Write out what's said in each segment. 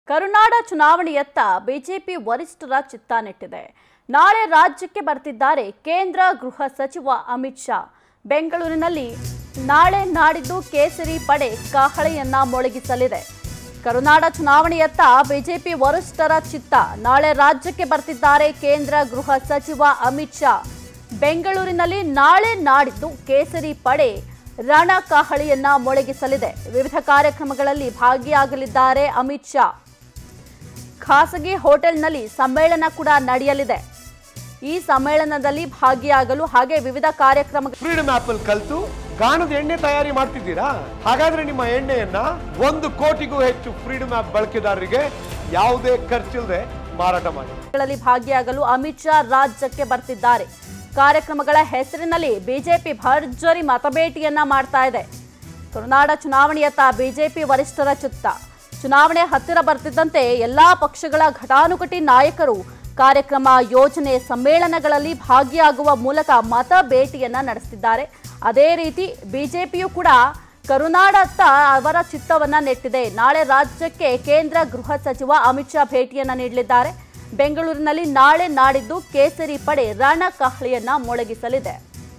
ಕರುನಾಡ ಚುನಾವಣೆಯತ್ತ BJP ವರಿಷ್ಠರ ಚಿತ್ತ ನೆಟ್ಟಿದೆ ನಾಳೆ ರಾಜ್ಯಕ್ಕೆ ಬರ್ತಿದ್ದಾರೆ ಕೇಂದ್ರ ಗೃಹ ಸಚಿವ ಅಮಿತ್ ಶಾ ಬೆಂಗಳೂರಿನಲ್ಲಿ ನಾಳೆ ನಾಡಿದ್ದು ಕೇಸರಿ ಪಡೆ ಕಾಹಳೆಯನ್ನ ಮೊಳಗಿಸಲಿದೆ ಕರುನಾಡ ಚುನಾವಣೆಯತ್ತ ಬಿಜೆಪಿ ವರಿಷ್ಠರ ಚಿತ್ತ ನಾಳೆ ರಾಜ್ಯಕ್ಕೆ ಬರ್ತಿದ್ದಾರೆ ಕೇಂದ್ರ ಗೃಹ ಸಚಿವ ಅಮಿತ್ ಶಾ ಬೆಂಗಳೂರಿನಲ್ಲಿ ನಾಳೆ ನಾಡಿದ್ದು ಕೇಸರಿ ಪಡೆ ರಣ ಕಾಹಳಿಯನ್ನ ಮೊಳಗಿಸಲಿದೆ ವಿವಿಧ ಕಾರ್ಯಕ್ರಮಗಳಲ್ಲಿ ಭಾಗಿಯಾಗಲಿದ್ದಾರೆ ಅಮಿತ್ ಶಾ ಖಾಸಗಿ ಹೋಟೆಲ್ನಲ್ಲಿ ಸಮ್ಮೇಳನ ಕೂಡ ನಡೆಯಲಿದೆ ಈ ಸಮ್ಮೇಳನದಲ್ಲಿ ಭಾಗಿಯಾಗಲು ಹಾಗೆ ವಿವಿಧ ಕಾರ್ಯಕ್ರಮ ಫ್ರೀಡಮ್ ಆಪ್ ಅಲ್ಲಿ ಕಲ್ತು ಗಾಣದ ಎಣ್ಣೆ ತಯಾರಿ ಮಾಡ್ತಿದ್ದೀರಾ ಹಾಗಾದ್ರೆ ನಿಮ್ಮ ಎಣ್ಣೆಯನ್ನ ಒಂದು ಕೋಟಿಗೂ ಹೆಚ್ಚು ಫ್ರೀಡಮ್ ಆಪ್ ಬಳಕೆದಾರರಿಗೆ ಯಾವುದೇ ಖರ್ಚಿಲ್ಲದೆ ಮಾರಾಟ ಮಾಡಿ ಗಳಲ್ಲಿ ಭಾಗಿಯಾಗಲು ಅಮಿತ್ ಶಾ ರಾಜ್ಯಕ್ಕೆ ಬರ್ತಿದ್ದಾರೆ ಕಾರ್ಯಕ್ರಮಗಳ ಹೆಸರಿನಲ್ಲಿ ಬಿಜೆಪಿ ಭರ್ಜರಿ ಮತಬೇಟಿಯನ್ನ ಮಾಡ್ತಾ ಇದೆ ಕರುನಾಡ ಚುನಾವಣೆಯತ್ತ ಬಿಜೆಪಿ ವರಿಷ್ಠರ ಚಿತ್ತ ಚುನಾವಣೆ ಹತ್ತಿರ ಬರ್ತಿದ್ದಂತೆ ಎಲ್ಲಾ ಪಕ್ಷಗಳ ಘಟಾನುಘಟಿ ನಾಯಕರು ಕಾರ್ಯಕ್ರಮ ಯೋಜನೆ ಸಮ್ಮೇಳನಗಳಲ್ಲಿ ಭಾಗಿಯಾಗುವ ಮೂಲಕ ಮತ ಭೇಟಿಯನ್ನ ನಡೆಸುತ್ತಿದ್ದಾರೆ ಅದೇ ರೀತಿ ಬಿಜೆಪಿಯು ಕೂಡ ಕರುನಾಡತ್ತ ಅವರ ಚಿತ್ತವನ್ನ ನೆಟ್ಟಿದೆ ನಾಳೆ ರಾಜ್ಯಕ್ಕೆ ಕೇಂದ್ರ ಗೃಹ ಸಚಿವ ಅಮಿತ್ ಶಾ ಭೇಟಿಯನ್ನ ನೀಡಲಿದ್ದಾರೆ ಬೆಂಗಳೂರಿನಲ್ಲಿ ನಾಳೆ ನಾಡಿದ್ದು ಕೇಸರಿ ಪಡೆ ರಣ ಕಹಳಿಯನ್ನ ಮೊಳಗಿಸಲಿದೆ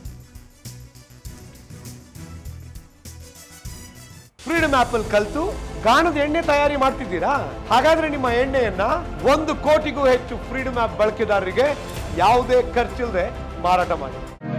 ಫ್ರೀಡಮ್ ಆಪ್ ಅಲ್ಲಿ ಕಲ್ತು ಗಾಣದ ಎಣ್ಣೆ ತಯಾರಿ ಮಾಡ್ತಿದ್ದೀರಾ ಹಾಗಾದ್ರೆ ನಿಮ್ಮ ಎಣ್ಣೆಯನ್ನ ಒಂದು ಕೋಟಿಗೂ ಹೆಚ್ಚು ಫ್ರೀಡಮ್ ಆಪ್ ಬಳಕೆದಾರರಿಗೆ ಯಾವುದೇ ಖರ್ಚಿಲ್ಲದೆ ಮಾರಾಟ ಮಾಡಿ